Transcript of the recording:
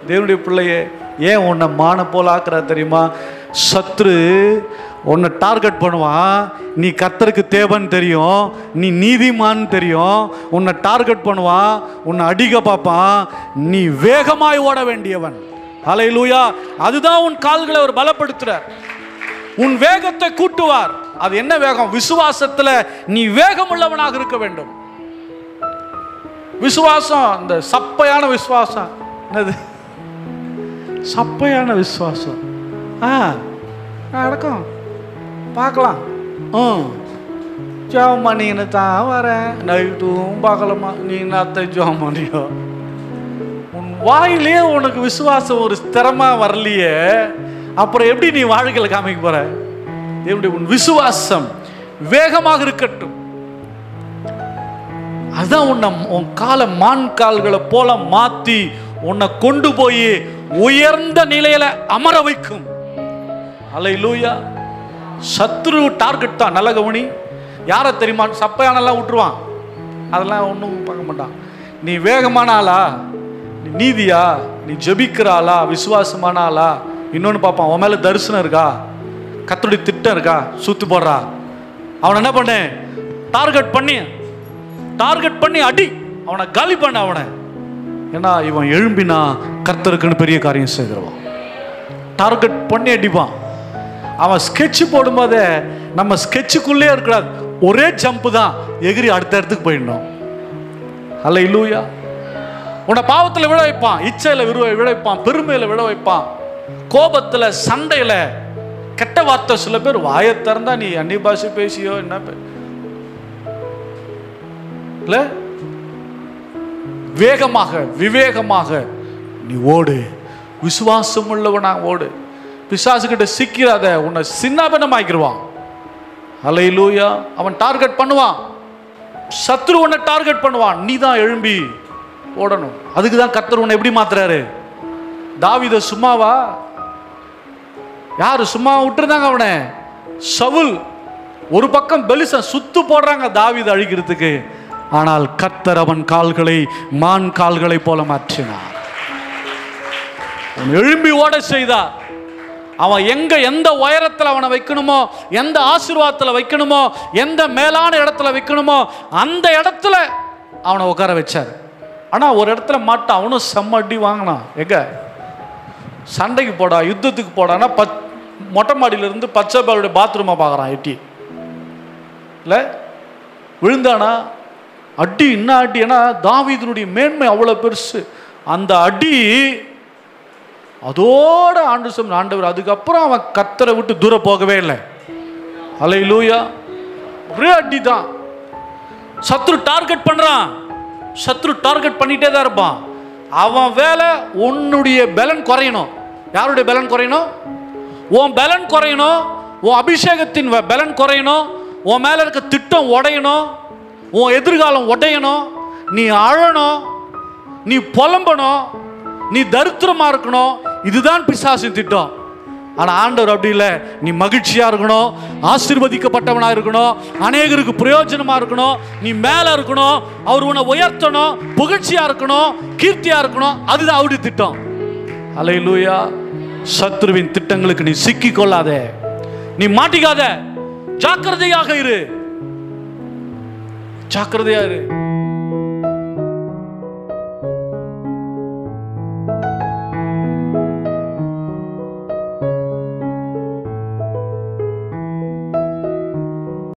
தேவனுடைய பிள்ளையே ஏன் உன்னை மான போல ஆக்குறா தெரியுமா சத்ரு உன்னை டார்கெட் பண்ணுவான் நீ கத்தருக்கு தேவன் தெரியும் நீ நீதிமான் தெரியும் உன்னை டார்கெட் பண்ணுவான் உன்னை அடிக்க பார்ப்பான் நீ வேகமாய் ஓட வேண்டியவன் ஹalleluya அதுதான் உன் கால்களை அவர் பலப்படுத்துறார் உன் வேகத்தை கூட்டுவார் அது என்ன வேகம் விசுவாசத்துல நீ வேகம் உள்ளவனாக இருக்க வேண்டும் விசுவாசம் இந்த சப்பையான விசுவாசம் என்னது சப்பையான விசுவாசம் ஆ நடக்கும் பார்க்கலாம் ம் ஜோம் பண்ணின்னு தான் வரேன் நைட்டும் பார்க்கலாமா நீ நாத்த ஜோம் பண்ணியோ உன் வாயிலே உனக்கு விசுவாசம் ஒரு ஸ்திரமா வரலையே அப்புறம் எப்படி நீ வாழ்க்கையில் காமிக்க போற எப்படி உன் விசுவாசம் வேகமாக இருக்கட்டும் அதான் உன்னை உன் காலை மான் கால்களை போல மாத்தி உன்னை கொண்டு போய் உயர்ந்த நிலையில அமர வைக்கும் அலை லூயா சத்ரு டார்கெட் தான் நல்ல கவனி யாரை தெரியுமா சப்பையானெல்லாம் விட்டுருவான் அதெல்லாம் ஒன்றும் பார்க்க மாட்டான் நீ வேகமான ஆளா நீ நீதியா நீ ஜெபிக்கிற ஆளா விசுவாசமான ஆளா இன்னொன்று பார்ப்பான் உன் மேலே தரிசனம் இருக்கா கத்தருடைய திட்டம் இருக்கா சுத்து போடுறா அவனை என்ன பண்ணு டார்கெட் பண்ணி டார்கெட் பண்ணி அடி அவனை காலி பண்ண அவனை ஏன்னா இவன் எழும்பினா கர்த்தருக்குன்னு பெரிய காரியம் செய்திருவான் டார்கெட் பண்ணி அடிப்பான் அவன் ஸ்கெட்ச் போடும்போதே நம்ம ஸ்கெட்சுக்குள்ளே இருக்கக்கூடாது ஒரே ஜம்ப் தான் எகிரி அடுத்த இடத்துக்கு போயிடணும் அல்ல இல்லூயா உன்னை பாவத்தில் விழ வைப்பான் இச்சையில் விழ விழ வைப்பான் பெருமையில் விழ வைப்பான் கோபத்தில் சண்டையில் கெட்ட வார்த்தை சில பேர் வாயை திறந்தா நீ அந்நிய பாஷை பேசியோ என்ன பே- இல்ல வேகமாக விவேகமாக நீ ஓடு விசுவாசம் உள்ளவனா ஓடு பிசாசுகிட்ட சிக்கிறாத உன்னை சின்னாபின்னமாக்கிடுவான் அலையிலூயா அவன் டார்கெட் பண்ணுவான் சத்ரு உன்னை டார்கெட் பண்ணுவான் நீ தான் எழும்பி ஓடணும் அதுக்கு தான் கத்தர் உன்னை எப்படி மாத்துறாரு தாவீத சும்மாவா யாரு சும்மா விட்டுருந்தாங்க அவனை சவுல் ஒரு பக்கம் பெலிசன் சுத்து போடுறாங்க தாவீது அழிக்கிறதுக்கு ஆனால் கத்தர் அவன் கால்களை மான் கால்களை போல மாற்றினார் அவன் எழும்பி ஓட செய்தார் அவன் எங்க எந்த உயரத்தில் அவனை வைக்கணுமோ எந்த ஆசீர்வாதத்தில் வைக்கணுமோ எந்த மேலான இடத்துல வைக்கணுமோ அந்த இடத்துல அவனை உட்கார வச்சார் ஆனால் ஒரு இடத்துல மாட்டான் அவனும் செம்ம அடி வாங்கினான் எங்க சண்டைக்கு போடா யுத்தத்துக்கு போடான்னா பச் மொட்டை மாடியிலிருந்து பச்சை பாலுடைய பாத்ரூமை பார்க்குறான் எட்டி இல்லை விழுந்தானா அடி என்ன அடி ஏன்னா தாவீதனுடைய மேன்மை அவ்வளோ பெருசு அந்த அடி அதோட ஆண்டு சொன்ன ஆண்டவர் அதுக்கப்புறம் அவன் கத்தரை விட்டு தூரம் போகவே இல்லை அலை லூயா ஒரே அடி தான் சத்ரு டார்கெட் பண்றான் சத்ரு டார்கெட் பண்ணிட்டே தான் இருப்பான் அவன் வேலை உன்னுடைய பலன் குறையணும் யாருடைய பலன் குறையணும் உன் பலன் குறையணும் உன் அபிஷேகத்தின் வ- பலன் குறையணும் உன் மேல இருக்க திட்டம் உடையணும் உன் எதிர்காலம் உடையணும் நீ அழணும் நீ புலம்பணும் நீ தரித்திரமா இருக்கணும் இதுதான் பிசாசின் திட்டம் ஆனா ஆண்டவர் அப்படி இல்லை நீ மகிழ்ச்சியா இருக்கணும் ஆசீர்வதிக்கப்பட்டவனா இருக்கணும் அநேகருக்கு பிரயோஜனமா இருக்கணும் நீ மேல இருக்கணும் அவர் உன்னை உயர்த்தணும் புகழ்ச்சியா இருக்கணும் கீர்த்தியா இருக்கணும் அதுதான் அவருடைய திட்டம் அலையிலூயா சத்ருவின் திட்டங்களுக்கு நீ சிக்கி கொள்ளாதே நீ மாட்டிக்காத ஜாக்கிரதையாக இரு ஜாக்கிரதையா இரு